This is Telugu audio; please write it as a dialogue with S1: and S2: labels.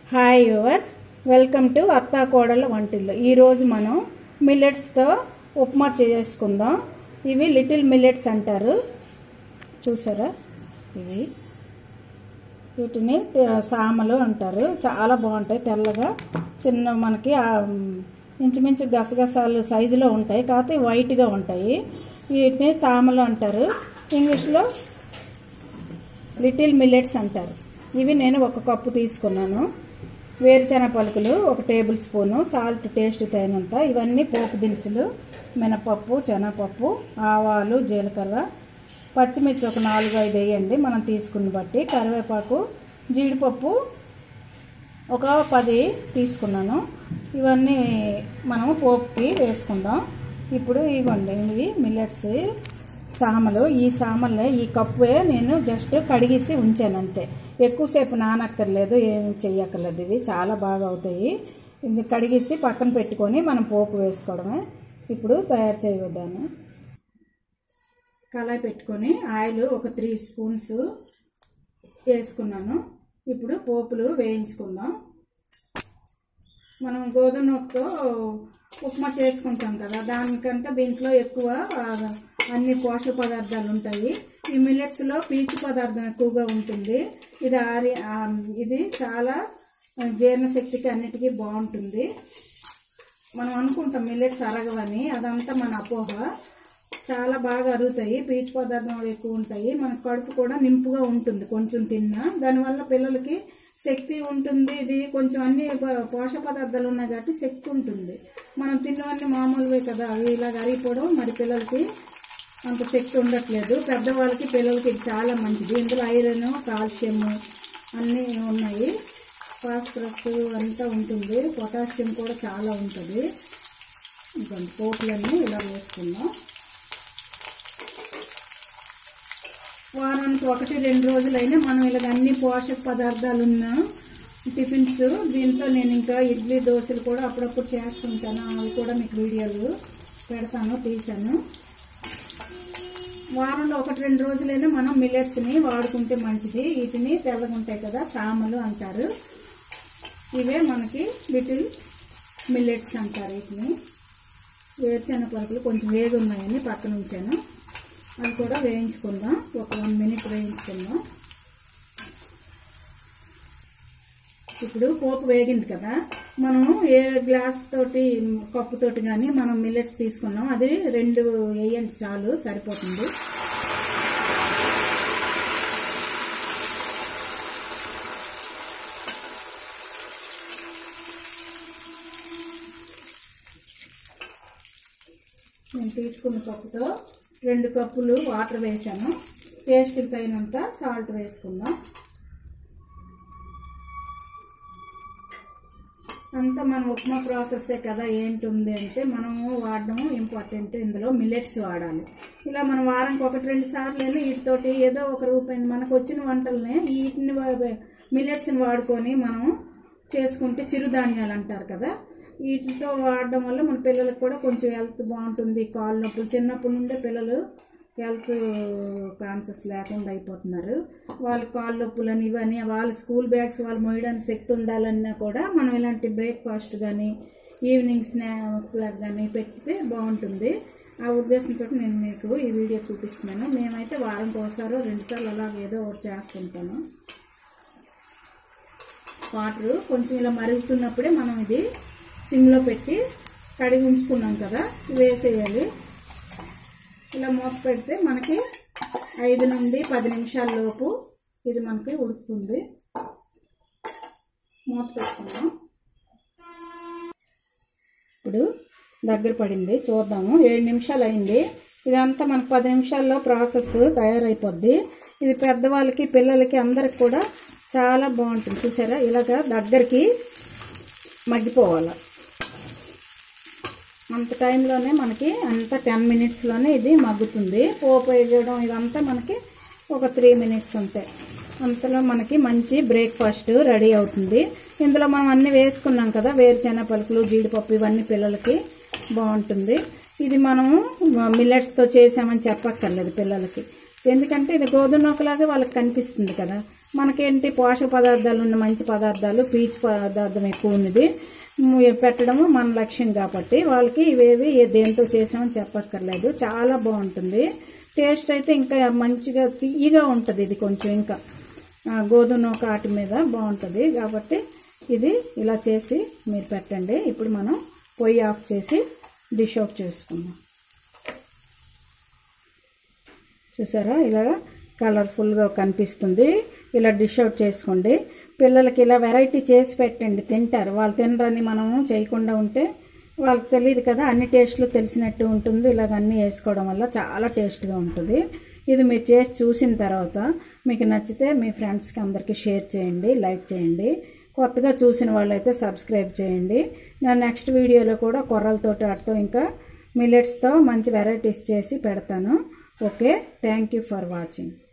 S1: హాయ్ యువర్స్ వెల్కమ్ టు అత్తా కోడల వంటిల్లు ఈరోజు మనం మిల్లెట్స్తో ఉప్మా చేసుకుందాం ఇవి లిటిల్ మిల్లెట్స్ అంటారు చూసారా ఇవి వీటిని త- సామలు అంటారు చాలా బాగుంటాయి తెల్లగా చిన్న మనకి ఆ, మ్, ఇంచుమించు గసగసాలు సైజులో ఉంటాయి కాకపోతే వైట్గా ఉంటాయి వీటిని సామలు అంటారు ఇంగ్లీష్లో లిటిల్ మిల్లెట్స్ అంటారు ఇవి నేను ఒక కప్పు తీసుకున్నాను వేరుశెనగ పలుకులు ఒక టేబుల్ స్పూను సాల్ట్ టేస్ట్ తగినంత ఇవన్నీ పోపు దినుసులు మినపప్పు శనగపప్పు ఆవాలు జీలకర్ర పచ్చిమిర్చి ఒక నాలుగు ఐదు వేయండి మనం తీసుకుని బట్టి కరివేపాకు జీడిపప్పు ఒక పది తీసుకున్నాను ఇవన్నీ మనం పోపుకి వేసుకుందాం ఇప్పుడు ఇవ్వండి ఇవి మిల్లెట్స్ సామలు ఈ సామల్ని ఈ కప్పువే నేను జస్ట్ కడిగేసి ఉంచాను అంతే ఎక్కువసేపు నానక్కర్లేదు ఏం చెయ్యక్కర్లేదు ఇవి చాలా బాగా అవుతాయి ఇది కడిగేసి పక్కన పెట్టుకొని మనం పోపు వేసుకోవడమే ఇప్పుడు తయారు చేయవద్దాను కళాయి పెట్టుకొని ఆయిల్ ఒక త్రీ స్పూన్స్ వేసుకున్నాను ఇప్పుడు పోపులు వేయించుకుందాం మనం గోధుమ నూకతో ఉప్మా చేసుకుంటాం కదా దానికంటే దీంట్లో ఎక్కువ ఆ, అన్ని పోషక పదార్థాలు ఉంటాయి ఈ మిల్లెట్స్లో పీచు పదార్థం ఎక్కువగా ఉంటుంది ఇది ఆరి ఆ, ఇది చాలా జీర్ణశక్తికి అన్నిటికీ బాగుంటుంది మనం అనుకుంటాం మిల్లెట్స్ అరగవని అదంతా మన అపోహ చాలా బాగా అరుగుతాయి పీచు పదార్థం ఎక్కువ ఉంటాయి మన కడుపు కూడా నింపుగా ఉంటుంది కొంచెం తిన్నా దానివల్ల పిల్లలకి శక్తి ఉంటుంది ఇది కొంచెం అన్ని ప- పోషక పదార్థాలు ఉన్నాయి కాబట్టి శక్తి ఉంటుంది మనం తిన్నవన్నీ మామూలువే కదా అవి ఇలాగ అరిగిపోవడం మరి పిల్లలకి అంత శక్తి ఉండట్లేదు పెద్దవాళ్ళకి పిల్లలకి ఇది చాలా మంచిది ఇందులో ఐరన్ కాల్షియం అన్నీ ఉన్నాయి ఫాస్ఫరస్ అంతా ఉంటుంది పొటాషియం కూడా చాలా ఉంటుంది ఇదిగోండి పోపులన్నీ ఇలా వేసుకుందాం వారానికి ఒకటి రెండు రోజులైనా మనం ఇలాగ అన్ని పోషక పదార్థాలు ఉన్న టిఫిన్స్ దీంతో నేను ఇంకా ఇడ్లీ దోశలు కూడా అప్పుడప్పుడు చేస్తుంటాను అవి కూడా మీకు వీడియోలు పెడతాను తీశాను వారంలో ఒకటి రెండు రోజులైనా మనం మిల్లెట్స్ని వాడుకుంటే మంచిది వీటిని తెల్లగుంటాయి కదా సామలు అంటారు ఇవే మనకి లిటిల్ మిల్లెట్స్ అంటారు వీటిని వేరుశెనగ పలుకులు కొంచెం వేగి ఉన్నాయని పక్కన ఉంచాను అది కూడా వేయించుకుందాం ఒక వన్ మినిట్ వేయించుకుందాం ఇప్పుడు పోపు వేగింది కదా మనం ఏ గ్లాస్ తోటి కప్పు తోటి కానీ మనం మిల్లెట్స్ తీసుకున్నాం అది రెండు వేయండి చాలు సరిపోతుంది నేను తీసుకున్న కప్పుతో రెండు కప్పులు వాటర్ వేసాను టేస్ట్ తగినంత సాల్ట్ వేసుకుందాం అంతా మన ఉప్మా ప్రాసెస్సే కదా ఏంటుంది అంటే మనము వాడడం ఇంపార్టెంట్ ఇందులో మిల్లెట్స్ వాడాలి ఇలా మనం వారానికి ఒకటి రెండు సార్లు వెళ్ళి వీటితోటి ఏదో ఒక రూపాయి మనకు వచ్చిన వంటల్ని వీటిని మిల్లెట్స్ని వాడుకొని మనం చేసుకుంటే చిరుధాన్యాలు అంటారు కదా వీటితో వాడడం వల్ల మన పిల్లలకు కూడా కొంచెం హెల్త్ బాగుంటుంది కాళ్ళు నొప్పులు చిన్నప్పటి నుండే పిల్లలు హెల్త్ కాన్షియస్ లేకుండా అయిపోతున్నారు వాళ్ళ కాళ్ళు నొప్పులని ఇవన్నీ వాళ్ళ స్కూల్ బ్యాగ్స్ వాళ్ళు మోయడానికి శక్తి ఉండాలన్నా కూడా మనం ఇలాంటి బ్రేక్ఫాస్ట్ కానీ ఈవినింగ్ స్నాక్ కానీ పెడితే బాగుంటుంది ఆ ఉద్దేశంతో నేను మీకు ఈ వీడియో చూపిస్తున్నాను మేమైతే వారంకి ఒకసారి రెండుసార్లు అలాగ ఏదో ఒకటి చేస్తుంటాను వాటర్ కొంచెం ఇలా మరుగుతున్నప్పుడే మనం ఇది సిమ్లో పెట్టి కడిగి ఉంచుకున్నాం కదా వేసేయాలి ఇలా మూత పెడితే మనకి ఐదు నుండి పది నిమిషాల లోపు ఇది మనకి ఉడుకుతుంది మూత పెట్టుకుందాం ఇప్పుడు దగ్గర పడింది చూద్దాము ఏడు నిమిషాలు అయింది ఇదంతా మనకు పది నిమిషాల్లో ప్రాసెస్ తయారైపోద్ది ఇది పెద్దవాళ్ళకి పిల్లలకి అందరికి కూడా చాలా బాగుంటుంది చూసారా ఇలాగ దగ్గరికి మగ్గిపోవాలి అంత టైంలోనే మనకి అంత టెన్ మినిట్స్లోనే ఇది మగ్గుతుంది పోపు వేయడం ఇదంతా మనకి ఒక త్రీ మినిట్స్ ఉంటాయి అంతలో మనకి మంచి బ్రేక్ఫాస్ట్ రెడీ అవుతుంది ఇందులో మనం అన్నీ వేసుకున్నాం కదా వేరుశెనగ పలుకులు జీడిపప్పు ఇవన్నీ పిల్లలకి బాగుంటుంది ఇది మనము మిల్లెట్స్తో చేసామని చెప్పక్కర్లేదు పిల్లలకి ఎందుకంటే ఇది గోధుమ నూకలాగా వాళ్ళకి కనిపిస్తుంది కదా మనకేంటి పోషక పదార్థాలు ఉన్న మంచి పదార్థాలు పీచు పదార్థం ఎక్కువ ఉన్నది మ్, పెట్టడము మన లక్ష్యం కాబట్టి వాళ్ళకి ఇవేవి ఏ దేంతో చేసామని చెప్పక్కర్లేదు చాలా బాగుంటుంది టేస్ట్ అయితే ఇంకా మంచిగా తీయగా ఉంటుంది ఇది కొంచెం ఇంకా ఆ, గోధుమ కాటి మీద బాగుంటుంది కాబట్టి ఇది ఇలా చేసి మీరు పెట్టండి ఇప్పుడు మనం పొయ్యి ఆఫ్ చేసి డిష్ అవుట్ చేసుకుందాం చూసారా ఇలా కలర్ఫుల్గా కనిపిస్తుంది ఇలా డిష్ అవుట్ చేసుకోండి పిల్లలకి ఇలా వెరైటీ చేసి పెట్టండి తింటారు వాళ్ళు తినరని మనము చేయకుండా ఉంటే వాళ్ళకి తెలియదు కదా అన్ని టేస్ట్లు తెలిసినట్టు ఉంటుంది ఇలాగ అన్నీ వేసుకోవడం వల్ల చాలా టేస్ట్గా ఉంటుంది ఇది మీరు చేసి చూసిన తర్వాత మీకు నచ్చితే మీ ఫ్రెండ్స్కి అందరికీ షేర్ చేయండి లైక్ చేయండి కొత్తగా చూసిన వాళ్ళైతే సబ్స్క్రైబ్ చేయండి నా నెక్స్ట్ వీడియోలో కూడా కొర్రలతోటి వాటితో ఇంకా మిల్లెట్స్తో మంచి వెరైటీస్ చేసి పెడతాను okay thank you for watching